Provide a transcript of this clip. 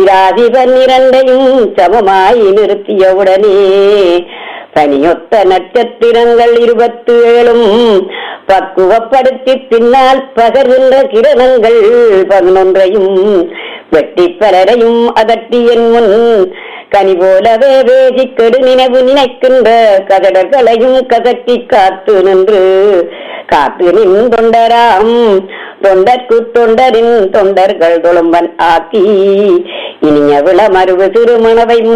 நீராதி பன்னிரண்டையும் சமமாய் நிறுத்தியவுடனே பனியொத்த நட்சத்திரங்கள் இருபத்து ஏழும் பக்குவப்படுத்தி பின்னால் பகர்கின்ற கிரணங்கள் பதினொன்றையும் வெட்டி பலரையும் அதட்டி என் முன் கனி போலவே வேதி கெடு நினைவு நினைக்கின்ற கதடர்களையும் கதட்டி காத்து நின்று காத்து நின் தொண்டராம் தொண்டர்க்கு தொண்டரின் தொண்டர்கள் தொழும்பன் ஆக்கி இனிய விளமருவு திருமணவை